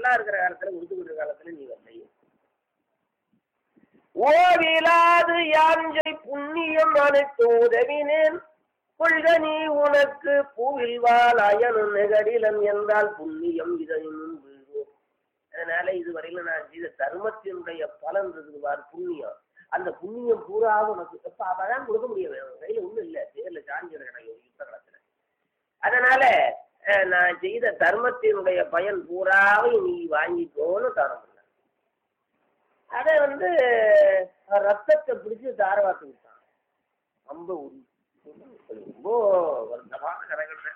நல்லா இருக்கிற காலத்துல கொடுத்துக்கிட்டு இருக்கிற காலத்துல நீ வரலையே ஓவிலாது யாஞ்சை புண்ணியம் அனைத்து உதவினேன் கொள்க நீ உனக்கு பூவில் வாழ் அயனும் நெகடிலம் என்றால் புண்ணியம் இதனும் வீழ்வோம் அதனால இதுவரையில நான் செய்த தர்மத்தினுடைய பலன் இருக்குது பார் புண்ணியம் அந்த புண்ணியம் பூரா உனக்கு எப்ப அதான் கொடுக்க முடியும் வேணும் கையில ஒண்ணும் இல்ல தேர்ல சாஞ்சிட கிடையாது யுத்த காலத்துல அதனால அஹ், நான் செய்த தர்மத்தினுடைய பயன் பூராவை நீ வாங்கிக்கோன்னு தரம் பண்ண அதை வந்து அஹ், ரத்தத்தை பிடிச்சு தாரவாத்து விட்டான் ரொம்ப உரி ரொம்ப வருத்தமான கதைகள்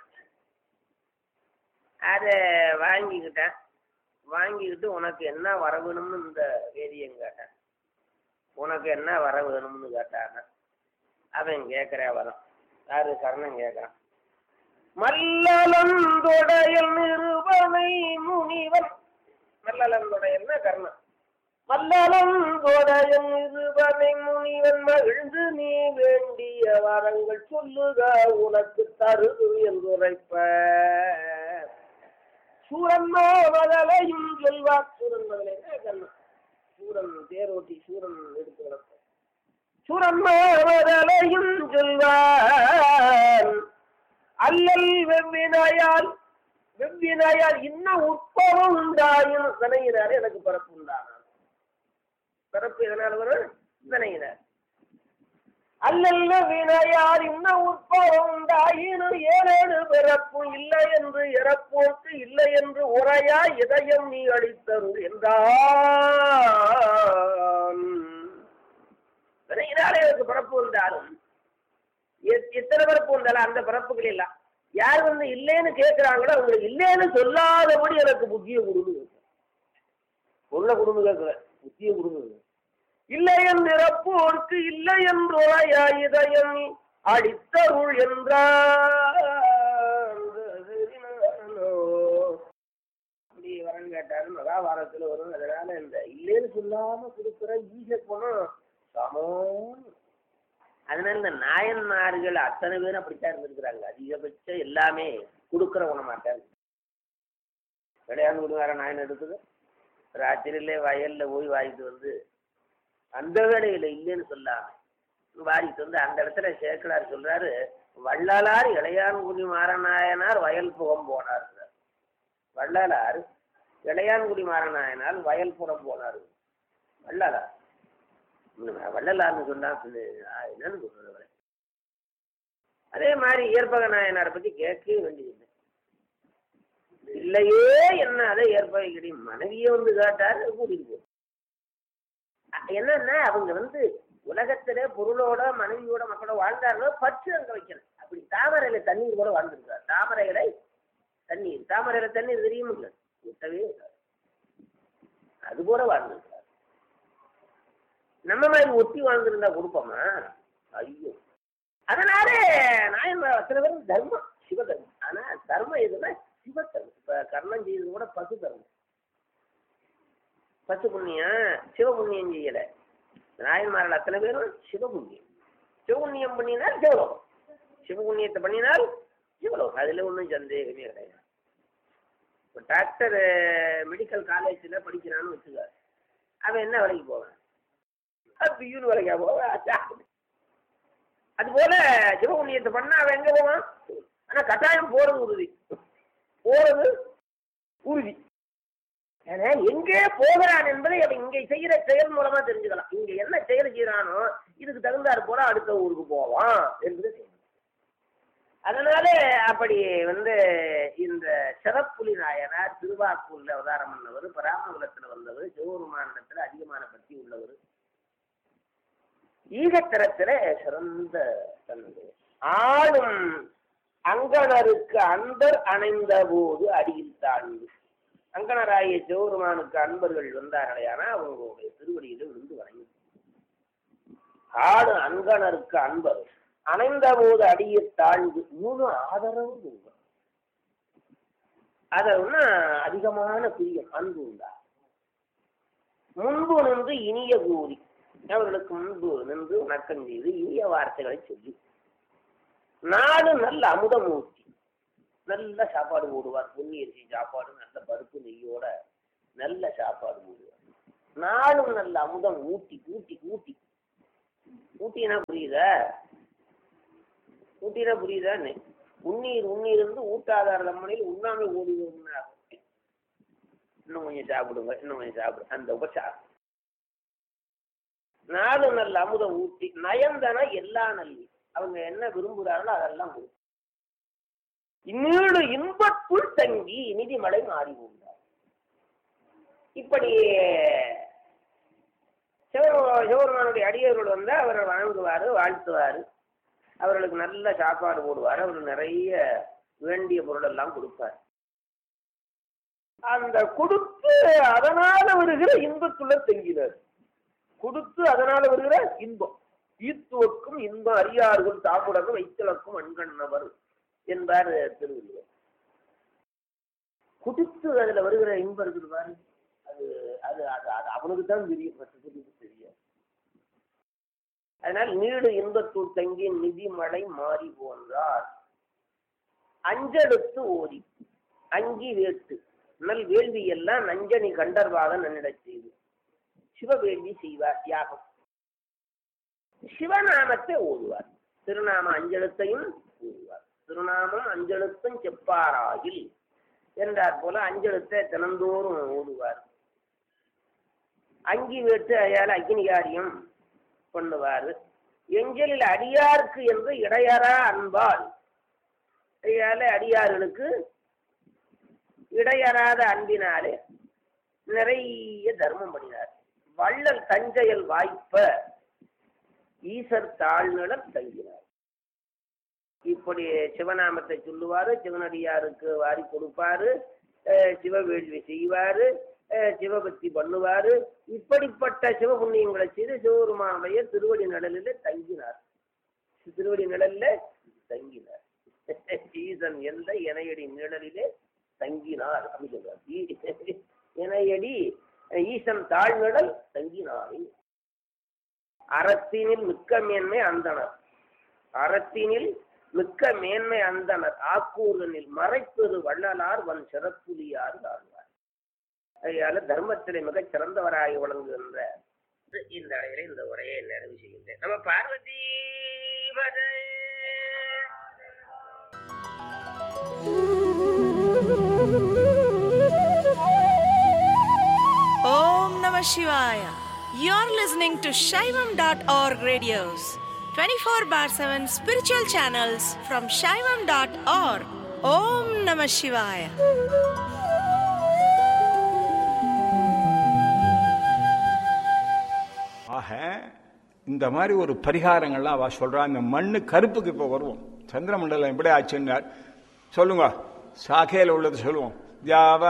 அதை வாங்கிக்கிட்டேன் வாங்கிக்கிட்டு உனக்கு என்ன வர வேணும்னு இந்த வேதியன் கேட்டேன் உனக்கு என்ன வர வேணும்னு கேட்டாங்க அவன் கேட்குற வரம் யாரு கர்ணன் கேட்குறான் மல்லலந்தொடையல் நிறுவனை முனிவன் மல்லலந்தொடையல்னா கர்ணன் மல்லலந்தொடையல் நிறுவனை முனிவன் மகிழ்ந்து நீ வேண்டிய வரங்கள் சொல்லுக உனக்கு தருது என்றுரைப்ப சூரன் மதலையும் சொல்வார் சூரன் மதலை கர்ணன் சூரன் தேரோட்டி சூரன் எடுத்து கிடப்ப சூரன் மதலையும் சொல்வான் அல்லல் வெவ்வினையால் வெவ்வினையால் இன்னும் உட்பவம் உண்டாயும் வினையினார் எனக்கு பிறப்பு உண்டானான் பிறப்பு எதனால் வரும் வினையினார் அல்லல்ல வினையார் இன்னும் உட்பவம் உண்டாயினும் ஏழேழு பிறப்பு இல்லை என்று இறப்போர்க்கு இல்லை என்று உரையா இதயம் நீ அளித்தருள் என்றான் வினையினாலே எனக்கு பிறப்பு உண்டாலும் எத்- எத்தனை பிறப்பு உண்டாலும் அந்த பிறப்புகள் இல்ல யார் வந்து இல்லைன்னு கேட்கிறாங்களோ அவங்களுக்கு இல்லைன்னு சொல்லாதபடி எனக்கு புத்தியை கொடுங்க உள்ள குடும்பம் கேட்கல புத்தியை கொடுங்க இல்லை என்று இறப்போர்க்கு இல்லை என்று உரையா இதயம் நீ அடித்தருள் என்றான் அப்படி வரன்னு கேட்டாரு மகாபாரதத்துல வரும் அதனால இந்த இல்லைன்னு சொல்லாம கொடுக்குற ஈச குணம் சமம் அதனால இந்த நாயன்மார்கள் அத்தனை பேரும் அப்படித்தான் இருந்திருக்கிறாங்க அதிகபட்சம் எல்லாமே கொடுக்குற உணமாட்டாங்க கிடையாது விடுவார நாயன் எடுக்குது ராத்திரியிலே வயல்ல போய் வாங்கிட்டு வந்து அந்த வேலையில இல்லைன்னு சொல்லாம வாங்கிட்டு வந்து அந்த இடத்துல சேக்கலார் சொல்றாரு வள்ளலார் இளையான்குடி மாறநாயனார் வயல் புகம் போனார் வள்ளலார் இளையான்குடி மாறநாயனார் வயல் புறம் போனார் வள்ளலார் இன்னும் வள்ளலார்னு சொன்னா பின்ன நான் என்னன்னு சொல்றது அவரை? அதே மாதிரி ஏற்பக நாயனாரை பத்தி கேட்கவே வேண்டியது இல்லையே என்ன அதை ஏற்பக கிடையும் மனைவியே வந்து கேட்டார் கூட்டிட்டு போ அ- என்னன்னா அவங்க வந்து உலகத்திலே பொருளோட மனைவியோட மக்களோட வாழ்ந்தார்களோ பற்று அங்க வைக்கணும் அப்படி தாமரையில தண்ணீர் கூட வாழ்ந்துருக்கார் தாமரையில தண்ணீர் தாமரையில தண்ணீர் தெரியுமில்ல விட்டவே இருக்காது. அது போல வாழ்ந்துருக்கார் நம்ம மாதிரி ஒட்டி வாழ்ந்திருந்தா கொடுப்போமா ஐயோ அதனால நாயன்மார் அத்தனை பேரும் தர்மம் சிவதர்மம் ஆனா தர்மம் எதுனா சிவதர்மம் இப்ப கர்ணம் செய்தது கூட பசு தர்மம் பசு புண்ணியம் சிவபுண்ணியம் செய்யல நாயன்மார்கள் அத்தனை பேரும் சிவபுண்ணியம் சிவபுண்ணியம் பண்ணினால் சிவலோகம் சிவபுண்ணியத்தை பண்ணினால் சிவலோகம் அதுல ஒன்றும் சந்தேகமே கிடையாது இப்போ டாக்டர் மெடிக்கல் காலேஜில் படிக்கிறான்னு வச்சுக்க அவன் என்ன வேலைக்கு போவான் பியூன் வேலைக்கா போவான் அது போல சிவபுண்ணியத்தை பண்ணா அவன் எங்க போவான் ஆனா கட்டாயம் போறது உறுதி போறது உறுதி ஏன்னா எங்கே போகிறான் என்பதை அவன் இங்கே செய்யற செயல் மூலமா தெரிஞ்சுக்கலாம் இங்க என்ன செயல் செய்யறானோ இதுக்கு தகுந்தாற் போல அடுத்த ஊருக்கு போவான் என்பது தெரியும் அதனால அப்படி வந்து இந்த சிறப்புலி நாயனார் திருவாக்கூர்ல அவதாரம் பண்ணவர் பராமகுலத்துல வந்தவர் சிவபெருமானிடத்துல அதிகமான பக்தி உள்ளவர் ஈகத்திரத்துல சிறந்த தன்மை ஆளும் அங்கணருக்கு அன்பர் அணைந்த போது அடியில் தாழ்ந்து அங்கனராகிய சிவபெருமானுக்கு அன்பர்கள் வந்தார்களேனா அவங்களுடைய திருவடியில விழுந்து வணங்கி ஆடு அங்கணருக்கு அன்பர் அணைந்த போது அடியை தாழ்ந்து முழு ஆதரவு உண்டு அதனா அதிகமான பிரியம் அன்பு உண்டா முன்பு நின்று இனிய கூறி அவர்களுக்கு முன்பு நின்று வணக்கம் செய்து இனிய வார்த்தைகளை சொல்லி நாடு நல்ல அமுதமூர்த்தி நல்ல சாப்பாடு போடுவார் பொன்னி அரிசி சாப்பாடு நல்ல பருப்பு நெய்யோட நல்ல சாப்பாடு போடுவார் நாளும் நல்ல அமுதம் ஊட்டி ஊட்டி ஊட்டி ஊட்டினா புரியுதா ஊட்டினா புரியுதான்னு உண்ணீர் உண்ணீர் இருந்து ஊட்டாதார நம்மளையில் உண்ணாமை ஓடுவோம்னா இன்னும் கொஞ்சம் சாப்பிடுங்க இன்னும் கொஞ்சம் சாப்பிடு அந்த உபசாரம் நாலு நல்ல அமுதம் ஊட்டி நயந்தன எல்லா நல்லி அவங்க என்ன விரும்புகிறார்களோ அதெல்லாம் கொடுக்கும் இன்னீடு இன்பத்துள் தங்கி நிதிமலை மாறி உண்டார் இப்படி சிவ- சிவபெருமானுடைய அடியவர்கள் வந்து அவரை வணங்குவார் வாழ்த்துவார் அவர்களுக்கு நல்ல சாப்பாடு போடுவார் அவருக்கு நிறைய வேண்டிய பொருள் எல்லாம் கொடுப்பார் அந்த கொடுத்து அதனால வருகிற இன்பத்துள்ள தங்கினார் கொடுத்து அதனால வருகிற இன்பம் ஈத்துவக்கும் இன்பம் அறியார்கள் சாப்பிடவும் வைத்தலக்கும் அன்கண்ணவர் என்பார் திருவள்ளுவர் கொடுத்து அதுல வருகிற இன்பம் இருக்குது பாரு அது அது அது அது அவனுக்கு தான் தெரியும் மற்றவர்களுக்கு தெரியாது அதனால் நீடு இன்பத்தூர் தங்கி நிதி மழை மாறி போன்றார் அஞ்செடுத்து ஓதி அங்கி வேட்டு நல் வேள்வி எல்லாம் நஞ்சனி கண்டர்வாக நன்னிடச் செய்து சிவவேள்வி செய்வார் யாகம் சிவநாமத்தை ஓதுவார் திருநாம அஞ்செழுத்தையும் ஓதுவார் திருநாமம் அஞ்செழுத்தும் செப்பாராயில் என்றார் போல அஞ்செழுத்தை தினந்தோறும் ஓதுவார் அங்கி வேட்டு அயால அக்னிகாரியம் பண்ணுவார் எஞ்சலில் அடியார்க்கு என்று இடையறா அன்பால் அதையால அடியார்களுக்கு இடையறாத அன்பினாலே நிறைய தர்மம் பண்ணினார் வள்ளல் தஞ்சையல் வாய்ப்ப ஈசர் தாழ்நிலம் தங்கினார் இப்படி சிவநாமத்தை சொல்லுவாரு சிவனடியாருக்கு வாரி கொடுப்பாரு அஹ் சிவவேள்வி செய்வாரு அஹ் சிவபக்தி பண்ணுவாரு இப்படிப்பட்ட சிவபுண்ணியங்களை செய்து சிவபெருமானுடைய திருவடி நிழலில் தங்கினார் திருவடி நிழல்ல தங்கினார் ஈசன் எந்த இணையடி நிழலிலே தங்கினார் அப்படின்னு சொல்றார் ஈ- இணையடி ஈசன் தாழ்நிழல் தங்கினாரே அறத்தினில் மிக்க மேன்மை அந்தனர் அறத்தினில் மிக்க மேன்மை அந்தனர் ஆக்கூரனில் மறைப்பது வள்ளலார் வன் சிறப்புலியார் ஆழ்வார் அதனால தர்மத்திலே மிகச் சிறந்தவராகி விளங்குகின்ற இந்த அளவிலே இந்த உரையை நிறைவு செய்கின்றேன் நம்ம பார்வதி பதை. Om Namah Shivaya. You're listening to Shaivam.org radios, 24 bar 7 spiritual channels from Shaivam.org. Om Namah Shivaya. ஆக இந்த மாதிரி ஒரு பரிகாரங்கள்லாம் அவ சொல்றா இந்த மண்ணு கருப்புக்கு இப்போ வருவோம் சந்திரமண்டலம் எப்படி ஆச்சுன்னார் சொல்லுங்க சாக்கையில் உள்ளது சொல்லுவோம் தியாவ